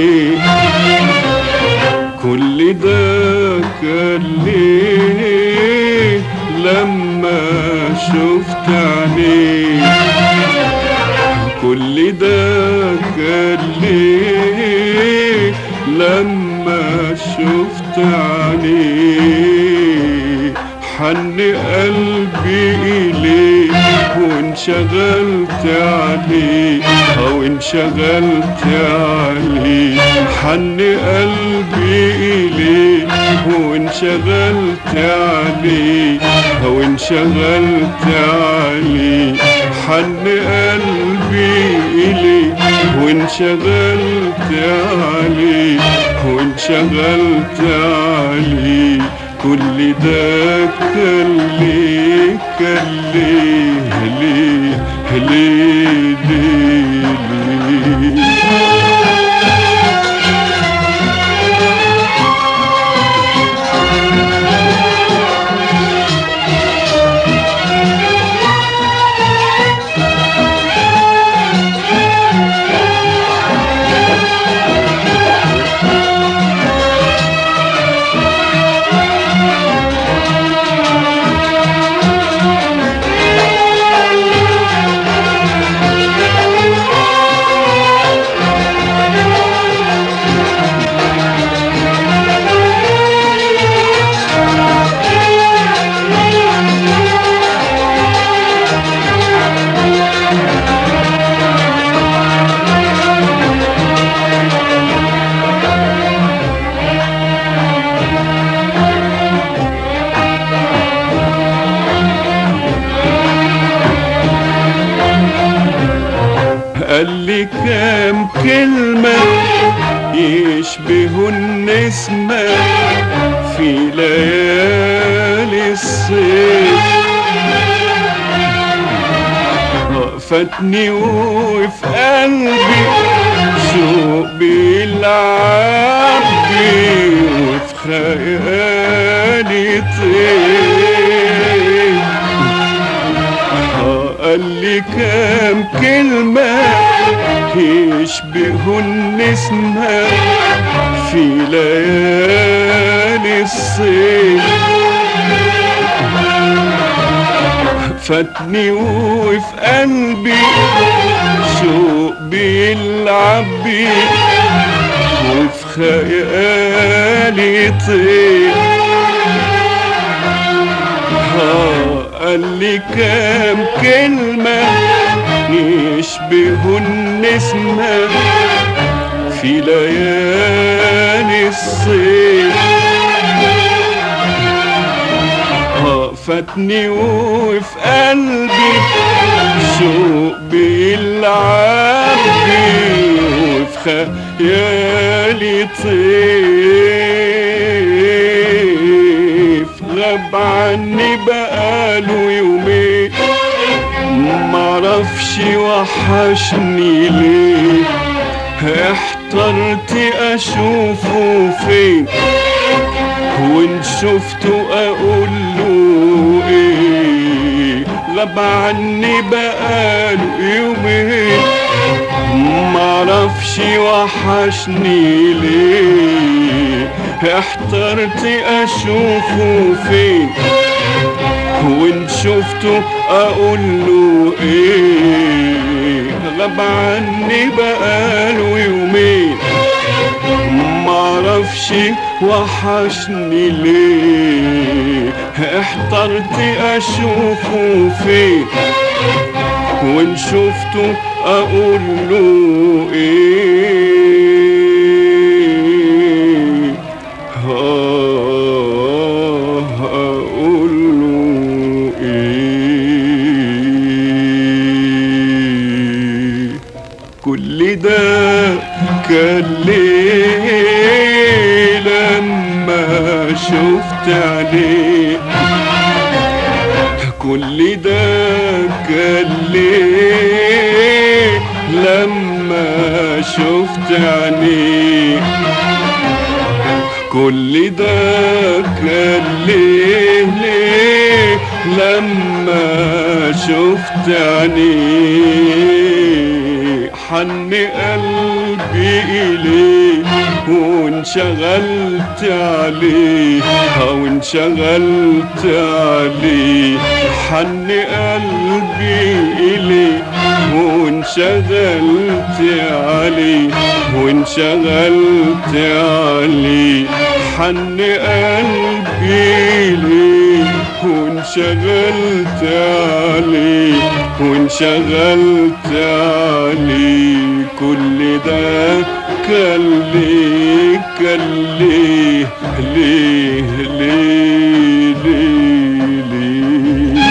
ليه كل ده كان ليه لما شفت عينيه كل ده كان ليه لما شفت عينيه حن قلبي إليه وانشغلت عليه أو انشغلت عليه حن قلبي إليه وانشغلت عليه أو انشغلت عليه حن قلبي إليه وانشغلت عليه وانشغلت عليه كل ده كان ليه كان ليه ليه ليه ليه ليه قال لي كام كلمة يشبهوا النسمة في ليالي الصيف فاتني وفي قلبي شوق بيلعب بي وفي خيالي طير قال لي كام كلمة يشبهوا النسمة في ليالي الصيف فاتني وفي قلبي شوق بيلعب بي وفي خيالي طير قال لي كام كلمة يشبهوا النسمة في ليالي الصيف فاتني وفي قلبي شوق بيلعب بي وفي خيالي طيف غاب عني بقاله يومين معرفش وحشني ليه احترت اشوفه فين وان شفته اقول له ايه غاب عني بقاله يومين معرفش وحشني ليه احترت اشوفه فين وان شفته اقول له ايه غاب عني بقاله يومين معرفش وحشني ليه احترت اشوفه فين وان شفته اقول له ايه آه اقول له ايه كل ده كان ليه لما شفت عليه كل ده كان ليه لما شفت عينيه كل ده كان ليه ليه لما شفت عينيه حن قلبي إليه وانشغلت عليه وانشغلت عليه حن قلبي إليه وانشغلت عليه وانشغلت عليه حن قلبي ليه وانشغلت عليه وانشغلت عليه كل ده كان ليه كان ليه ليه ليه ليه ليه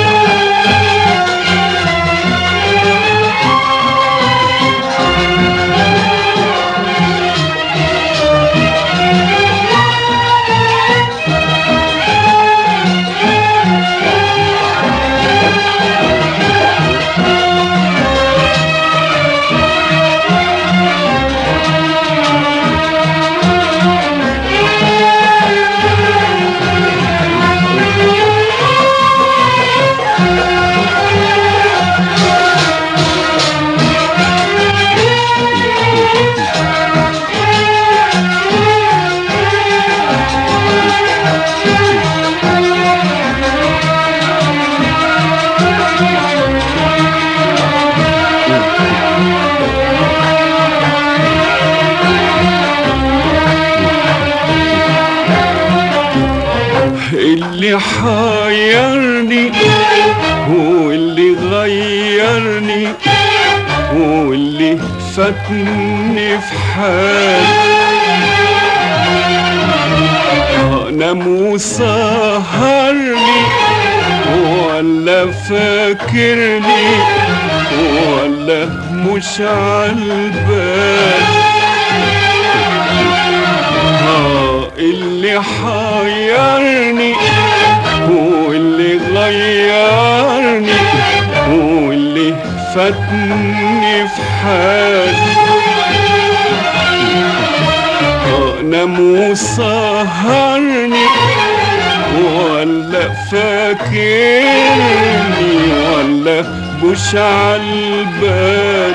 اللي حيرني هو اللي غيرني هو اللي فاتني في حال نام وسهرني ولا فاكرني ولا مش عالبال آه، اللي حيرني هو اللي غيرني هو اللي فاتني في حالي آه، نام وسهرني ولا فاكرني ولا مش عالبال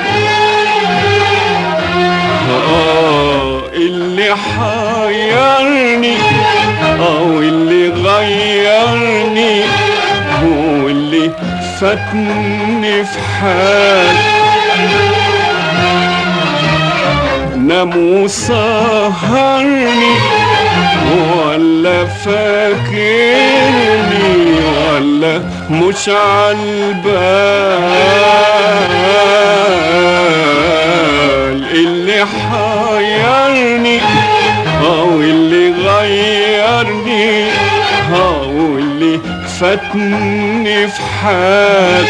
آه اللي حيرني أو اللي غيرني هو اللي فاتني في حال نام وسهرني ولا فاكرني ولا مش عالبال اللي حيرني او اللي غيرني او اللي فاتني في حال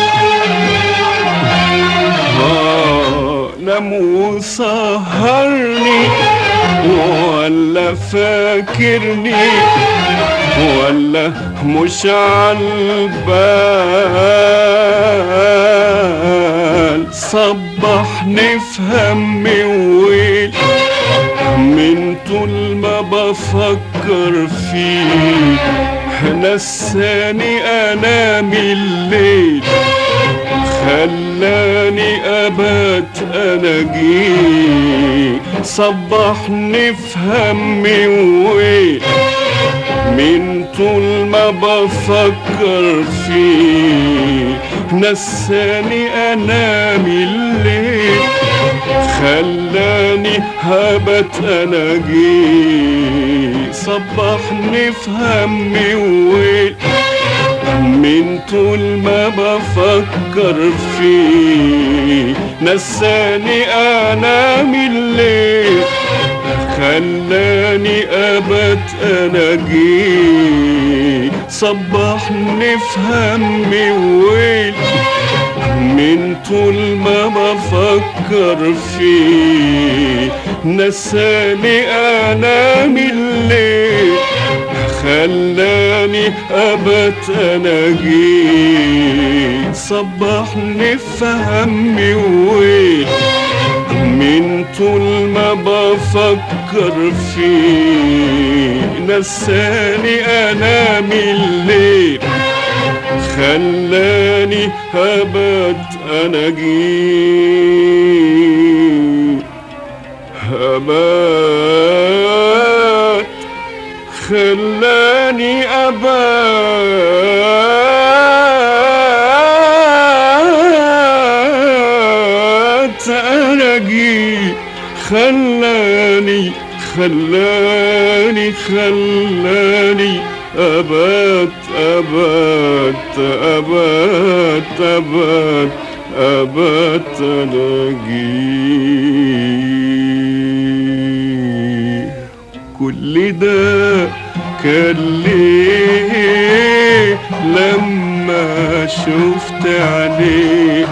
آه، نام وسهرني ولا فاكرني ولا مش عالبال صبحني في همي وويل من طول ما بفكر فيه نساني انام الليل خلاني ابات اناجيه صبحني في همي وويل من طول ما بفكر فيه نساني انام الليل خلاني هبت اناجيه صبحني في همي وويل من طول ما بفكر فيه نساني انام الليل خلاني ابت اناجيه صبحني في همي وويل من طول ما بفكر فيه نساني انام الليل خلاني ابت اناجيه صبحني في همي وويل من طول ما بفكر فيه نساني انام الليل خلاني هبت انا جيت هبات خلاني أبات أنا جيت خلاني خلاني خلاني أبات أبات أبات أبات أبات أنا جيت كل ده كان ليه لما شفت عليك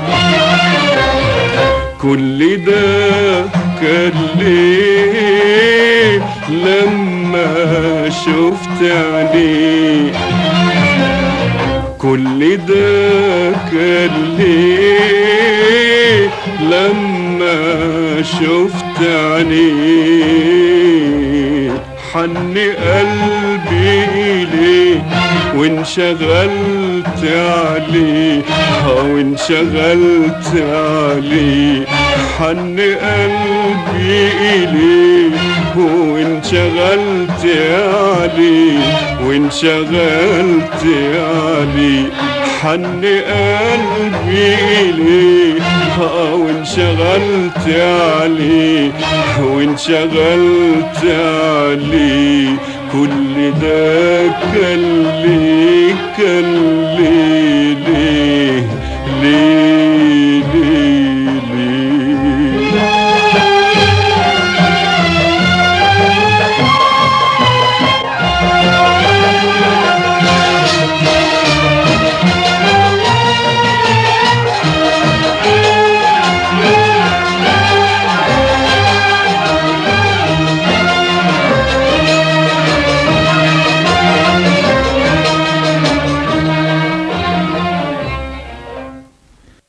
كل ده كان ليه لما شفت عليك كل ده كان ليه لما شفت عليك حن قلبي إليه وانشغلت عليه اه وانشغلت عليه حن قلبي إليه وانشغلت عليه وانشغلت عليه حن قلبي إليه اه وانشغلت عليه وانشغلت عليه كل ده كان ليه كان ليه